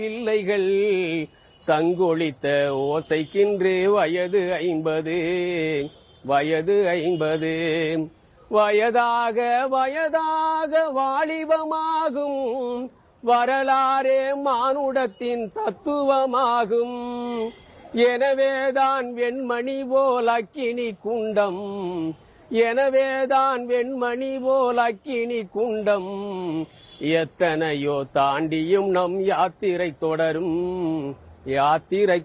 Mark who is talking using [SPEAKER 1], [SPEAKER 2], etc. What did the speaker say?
[SPEAKER 1] பிள்ளைகள் சங்கொழித்த ஓசைக்கின்று வயது ஐம்பது வயது ஐம்பது வயதாக வயதாக வாலிபமாகும் வரலாறே மானுடத்தின் தத்துவமாகும் எனவேதான் வெண்மணி போல் அக்கினி குண்டம் எனவேதான் வெண்மணி போல் அக்கினி குண்டம் எத்தனையோ தாண்டியும் நம் யாத்திரை தொடரும் யாத்திரை